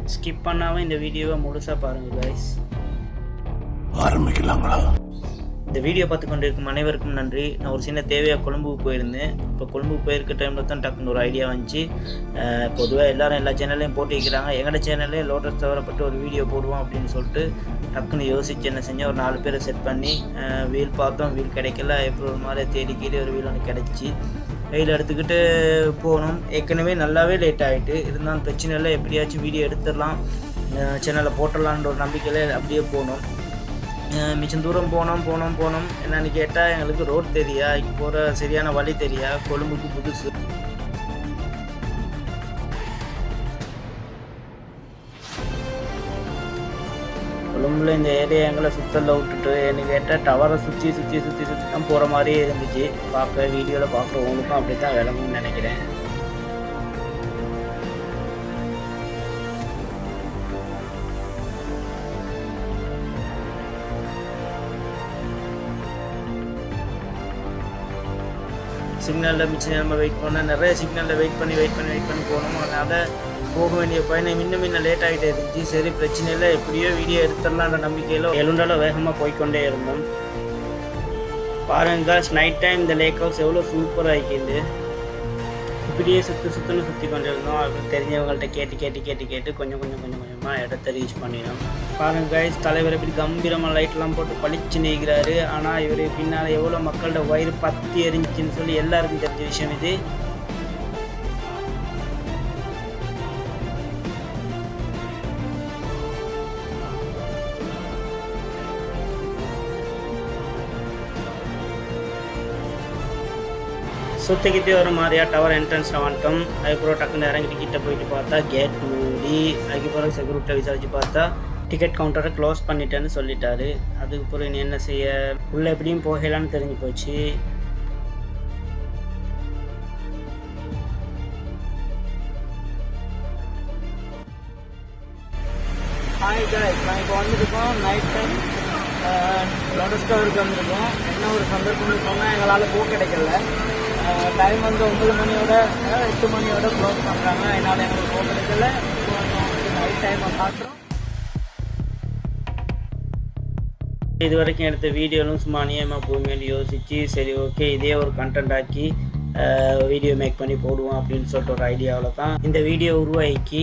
skip பண்ணாமல் இந்த வீடியோவை முழுசாக பாருங்கள் கைஸ் ஆரம்பிக்கலாங்களா இந்த வீடியோ பார்த்து கொண்டிருக்கும் அனைவருக்கும் நன்றி நான் ஒரு சின்ன தேவையாக கொழும்புக்கு போயிருந்தேன் இப்போ கொழும்புக்கு போயிருக்க டைமில் தான் டக்குன்னு ஒரு ஐடியா வந்துச்சு பொதுவாக எல்லாரும் எல்லா சேனல்லையும் போட்டு வைக்கிறாங்க எங்களோட சேனல்லே லோட்டஸ் தவறப்பட்டு ஒரு வீடியோ போடுவோம் அப்படின்னு சொல்லிட்டு டக்குன்னு யோசிச்சு என்ன செஞ்சேன் ஒரு நாலு பேரை செட் பண்ணி வீல் பார்த்தோம் வீல் கிடைக்கல எப்படி ஒரு மாதிரி தேடி கீழே ஒரு வீல் ஒன்று கிடச்சி வெயில் எடுத்துக்கிட்டு போனோம் ஏற்கனவே நல்லாவே லேட் ஆகிட்டு இருந்தாலும் பிரச்சனை இல்லை எப்படியாச்சும் வீடியோ எடுத்துடலாம் சேனலில் போட்டுடலான்ற ஒரு நம்பிக்கையில் அப்படியே போனோம் அஹ் மிச்சம் தூரம் போனோம் போனோம் போனோம் என்னன்னு கேட்டால் எங்களுக்கு ரோட் தெரியா இங்கே போகிற சரியான வழி தெரியா கொழும்புக்கு புதுசு கொழும்புல இந்த ஏரியா எங்களை சுத்தலில் விட்டுட்டு என்ன கேட்டால் டவரை சுற்றி சுற்றி சுற்றி சுற்றி தான் போகிற மாதிரியே இருந்துச்சு பார்க்க வீடியோவில் பார்க்குறவங்களுக்கும் அப்படி தான் விளங்கும்னு நினைக்கிறேன் சிக்னலில் மிச்சம் நம்ம வெயிட் பண்ணால் நிறைய சிக்னலில் வெயிட் பண்ணி வெயிட் பண்ணி வெயிட் பண்ணி போகணும் அதனால் போக வேண்டிய பயணம் இன்னும் இன்னும் லேட் ஆகிட்டே இருந்துச்சு சரி பிரச்சனை இல்லை எப்படியோ வீடியோ எடுத்துடலான்ற நம்பிக்கையில் எழுண்டால வேகமாக போய்க்கொண்டே இருந்தோம் பாருங்க நைட் டைம் இந்த லேக் ஹவுஸ் எவ்வளோ சூப்பராக இருக்குது இப்படியே சுற்றி சுற்றுன்னு சுற்றி கொண்டு இருந்தோம் அப்படி தெரிஞ்சவங்கள்ட்ட கேட்டு கேட்டு கேட்டு கேட்டு கொஞ்சம் கொஞ்சம் கொஞ்சம் கொஞ்சமாக இடத்த ரீச் பண்ணினோம் பாருங்க கைஸ் தலைவர் இப்படி கம்பீரமாக லைட்லாம் போட்டு பளிச்சு நெய்கிறாரு ஆனால் இவர் பின்னால் எவ்வளோ மக்களோட வயிறு பத்தி எரிஞ்சிச்சுன்னு சொல்லி எல்லாருக்கும் தெரிஞ்ச விஷயம் இது சுற்றிக்கிட்டே ஒரு மாதிரியா டவர் என்ட்ரன்ஸில் வந்துட்டோம் அதுக்கப்புறம் டக்குன்னு இறங்கிட்டு கிட்ட போயிட்டு பார்த்தா கேட் மூடி அதுக்கப்புறம் செக்யூரிட்டியை விசாரிச்சு பார்த்தா டிக்கெட் கவுண்டரை க்ளோஸ் பண்ணிட்டேன்னு சொல்லிட்டாரு அதுக்கப்புறம் இனி என்ன செய்ய உள்ளே எப்படியும் போகலான்னு தெரிஞ்சு போச்சு ஹாய் காய்ஸ் நான் இப்போ வந்திருக்கோம் நைட் டைம் லோட்டஸ் டவருக்கு வந்திருக்கோம் என்ன ஒரு சந்தர்ப்பம்னு சொன்னால் எங்களால் போக கிடைக்கல டைம் வந்து ஒன்பது மணியோட அஹ், எட்டு மணியோட க்ளோஸ் பண்ணுறாங்க அதனால் எங்களுக்கு போக கிடைக்கல நைட் டைமை பார்க்குறோம் இது வரைக்கும் எடுத்த வீடியோலும் சும்மா அநியமாக போகுமேனு யோசித்து சரி ஓகே இதே ஒரு கண்டென்ட் ஆக்கி வீடியோ மேக் பண்ணி போடுவோம் அப்படின்னு சொல்லிட்டு ஒரு ஐடியாவில் தான் இந்த வீடியோ உருவாக்கி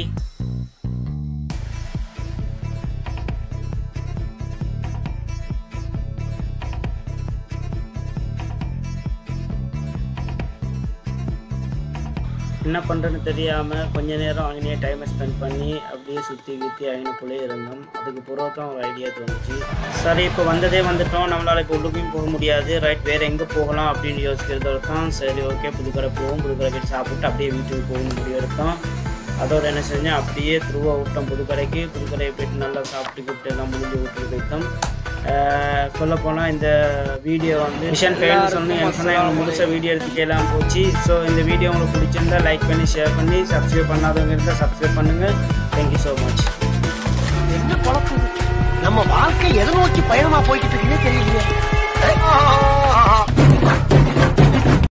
என்ன பண்ணுறதுன்னு தெரியாமல் கொஞ்ச நேரம் அங்கேயே டைமை ஸ்பெண்ட் பண்ணி அப்படியே சுற்றி கித்தி அங்கனக்குள்ளே இருந்தோம் அதுக்கு பிறகு தான் ஒரு ஐடியா தோணுச்சு சரி இப்போ வந்ததே வந்துட்டோம் நம்மளால் இப்போ உள்ளுக்கும் போக முடியாது ரைட் வேறு எங்கே போகலாம் அப்படின்னு யோசிக்கிறதோட தான் சரி ஓகே புதுக்கடை போவோம் புதுக்கடை போய் சாப்பிட்டு அப்படியே வீட்டுக்கு போகணும் முடிவு எடுத்தோம் அதோட என்ன செஞ்சேன் அப்படியே த்ரூவாக விட்டோம் புதுக்கடைக்கு புதுக்கடையை போயிட்டு நல்லா சாப்பிட்டுக்கிட்டு எல்லாம் முடிஞ்சு விட்டுட்டு போயிட்டோம் சொல்லப்போனால் இந்த வீடியோ வந்து மிஷன் ஃபெயில் சொன்னு எனக்கு சொன்னால் எங்களுக்கு முழுசாக வீடியோ எடுத்துட்டு எல்லாம் போச்சு ஸோ இந்த வீடியோ உங்களுக்கு பிடிச்சிருந்தா லைக் பண்ணி ஷேர் பண்ணி சப்ஸ்கிரைப் பண்ணாதவங்க இருந்தால் சப்ஸ்கிரைப் பண்ணுங்கள் தேங்க்யூ ஸோ மச் என்ன குழப்பம் நம்ம வாழ்க்கை எதை நோக்கி பயணமா போய்கிட்டு இருக்குன்னே தெரியலையே